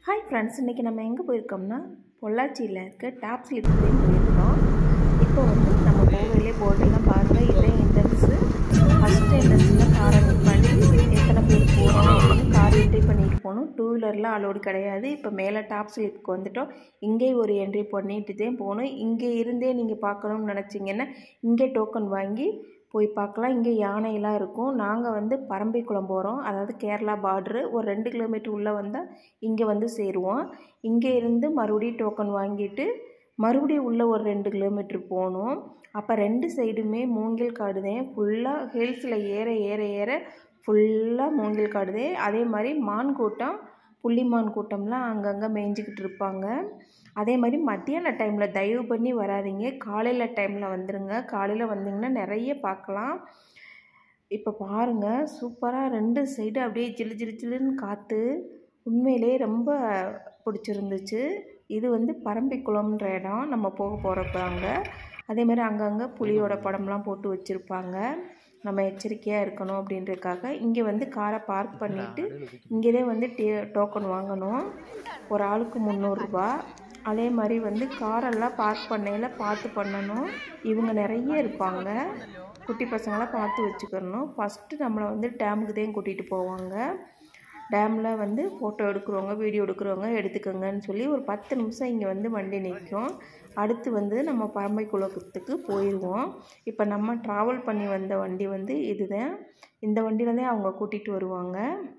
hi friends இன்றைக்கி நம்ம எங்கே போயிருக்கோம்னா பொள்ளாச்சியில் இருக்க டாப் ஸ்லிப் போயிருக்கோம் இப்போ வந்து நம்ம போகையிலே போர்டெல்லாம் பாருங்கள் இதான் என்ட்ரன்ஸு ஃபஸ்ட்டு என்ட்ரன்ஸில் காரை பண்ணி எத்தனை பேர் போகிறோம் அப்படின்னு கார் என்ட்ரி பண்ணிட்டு போகணும் டூ வீலர்லாம் அலோடு கிடையாது இப்போ மேலே டாப் ஸ்லிப்புக்கு வந்துட்டோம் இங்கே ஒரு என்ட்ரி பண்ணிட்டு தான் போகணும் இங்கே இருந்தே நீங்கள் பார்க்கணும்னு நினச்சிங்கன்னா இங்கே டோக்கன் வாங்கி போய் பார்க்கலாம் இங்கே யானையெல்லாம் இருக்கும் நாங்கள் வந்து பரம்பிக்குளம் போகிறோம் அதாவது கேரளா பார்ட்ரு ஒரு ரெண்டு கிலோமீட்டர் உள்ளே வந்தால் இங்கே வந்து சேருவோம் இங்கே இருந்து மறுபடியும் டோக்கன் வாங்கிட்டு மறுபடியும் உள்ளே ஒரு ரெண்டு கிலோமீட்டர் போகணும் அப்போ ரெண்டு சைடுமே மூங்கில் காடு தான் ஃபுல்லாக ஹில்ஸில் ஏற ஏற ஏற ஃபுல்லாக மூங்கில் காடு தான் அதே மாதிரி மான் கூட்டம் புள்ளிமான் கூட்டம்லாம் அங்கங்கே மேய்ஞ்சிக்கிட்டு இருப்பாங்க அதே மாதிரி மத்தியான டைமில் தயவு பண்ணி வராதிங்க காலையில் டைமில் வந்துடுங்க காலையில் வந்தீங்கன்னா நிறைய பார்க்கலாம் இப்போ பாருங்கள் சூப்பராக ரெண்டு சைடு அப்படியே ஜிலு ஜிலு ஜிலுன்னு காற்று உண்மையிலே ரொம்ப பிடிச்சிருந்துச்சு இது வந்து பரம்பிக்குளம்ன்ற இடம் நம்ம போக போகிறப்ப அங்கே அதேமாதிரி அங்கங்கே புலியோட படம்லாம் போட்டு வச்சுருப்பாங்க நம்ம எச்சரிக்கையாக இருக்கணும் அப்படின்றதுக்காக இங்கே வந்து காரை பார்க் பண்ணிவிட்டு இங்கேயே வந்து டே டோக்கன் வாங்கணும் ஒரு ஆளுக்கு முந்நூறுரூபா அதே மாதிரி வந்து காரெல்லாம் பார்க் பண்ணையில் பார்த்து பண்ணணும் இவங்க நிறைய இருப்பாங்க குட்டி பசங்களாம் பார்த்து வச்சுக்கணும் ஃபஸ்ட்டு நம்மளை வந்து டேமுக்கு தான் கூட்டிகிட்டு போவாங்க டேமில் வந்து ஃபோட்டோ எடுக்கிறவங்க வீடியோ எடுக்கிறவங்க எடுத்துக்கோங்கன்னு சொல்லி ஒரு பத்து நிமிஷம் இங்கே வந்து வண்டி நிற்கும் அடுத்து வந்து நம்ம பரம்பை குளத்துக்கு போயிடுவோம் இப்போ நம்ம ட்ராவல் பண்ணி வந்த வண்டி வந்து இதுதான் இந்த வண்டியில் தான் அவங்க கூட்டிகிட்டு வருவாங்க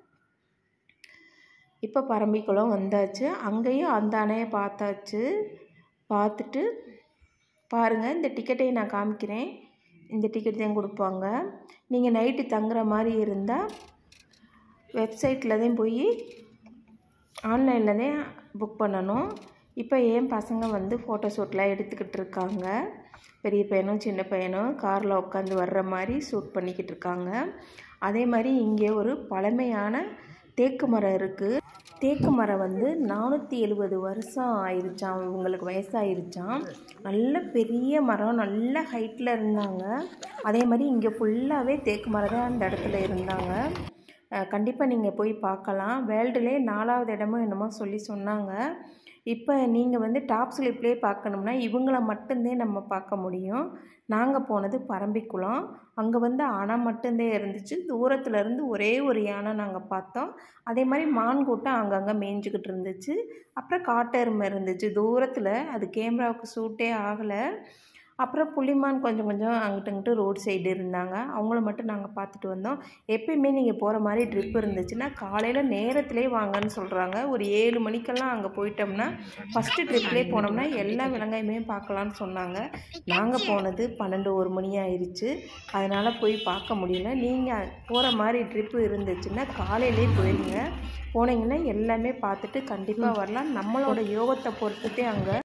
இப்போ பரம்பிக்குளம் வந்தாச்சு அங்கேயும் அந்த அணையை பார்த்தாச்சு பார்த்துட்டு பாருங்கள் இந்த டிக்கெட்டையும் நான் காமிக்கிறேன் இந்த டிக்கெட் தான் கொடுப்பாங்க நீங்கள் நைட்டு தங்குற மாதிரி இருந்தால் வெப்சைட்டில் தான் போய் ஆன்லைனில் தான் புக் பண்ணணும் இப்போ என் பசங்க வந்து ஃபோட்டோ ஷூட்லாம் எடுத்துக்கிட்டு இருக்காங்க பெரிய பையனும் சின்ன பையனும் காரில் உட்காந்து வர்ற மாதிரி ஷூட் பண்ணிக்கிட்டு இருக்காங்க அதே மாதிரி இங்கே ஒரு பழமையான தேக்கு மரம் இருக்குது தேக்கு மரம் வந்து நானூற்றி எழுபது வருஷம் ஆயிருச்சாம் இவங்களுக்கு வயசாயிருச்சாம் நல்ல பெரிய மரம் நல்ல ஹைட்டில் இருந்தாங்க அதே மாதிரி இங்கே ஃபுல்லாகவே தேக்கு மரம் தான் அந்த இடத்துல இருந்தாங்க கண்டிப்பாக நீங்கள் போய் பார்க்கலாம் வேர்ல்டுலே நாலாவது இடமும் என்னமோ சொல்லி சொன்னாங்க இப்போ நீங்கள் வந்து டாப் ஸ்லிப்லேயே பார்க்கணும்னா இவங்கள மட்டும்தான் நம்ம பார்க்க முடியும் நாங்கள் போனது பரம்பிக்குளம் அங்கே வந்து அணை மட்டும்தான் இருந்துச்சு தூரத்தில் இருந்து ஒரே ஒரு யானை நாங்கள் பார்த்தோம் அதே மாதிரி மான் கூட்டம் அங்கங்கே மேய்ஞ்சிக்கிட்டு இருந்துச்சு அப்புறம் காட்டெருமை இருந்துச்சு தூரத்தில் அது கேமராவுக்கு ஷூட்டே ஆகலை அப்புறம் புள்ளிமான் கொஞ்சம் கொஞ்சம் அங்கிட்டு இங்கிட்டு ரோட் சைடு இருந்தாங்க அவங்கள மட்டும் நாங்கள் பார்த்துட்டு வந்தோம் எப்பயுமே நீங்கள் போகிற மாதிரி ட்ரிப் இருந்துச்சுன்னா காலையில் நேரத்திலே வாங்கன்னு சொல்கிறாங்க ஒரு ஏழு மணிக்கெல்லாம் அங்கே போயிட்டோம்னா ஃபஸ்ட்டு ட்ரிப்லேயே போனோம்னா எல்லா விலங்கையுமே பார்க்கலான்னு சொன்னாங்க நாங்கள் போனது பன்னெண்டு ஒரு மணி ஆயிடுச்சு அதனால் போய் பார்க்க முடியல நீங்கள் போகிற மாதிரி ட்ரிப்பு இருந்துச்சுன்னா காலையிலே போயிடுங்க போனீங்கன்னா எல்லாமே பார்த்துட்டு கண்டிப்பாக வரலாம் நம்மளோட யோகத்தை பொறுத்துட்டே அங்கே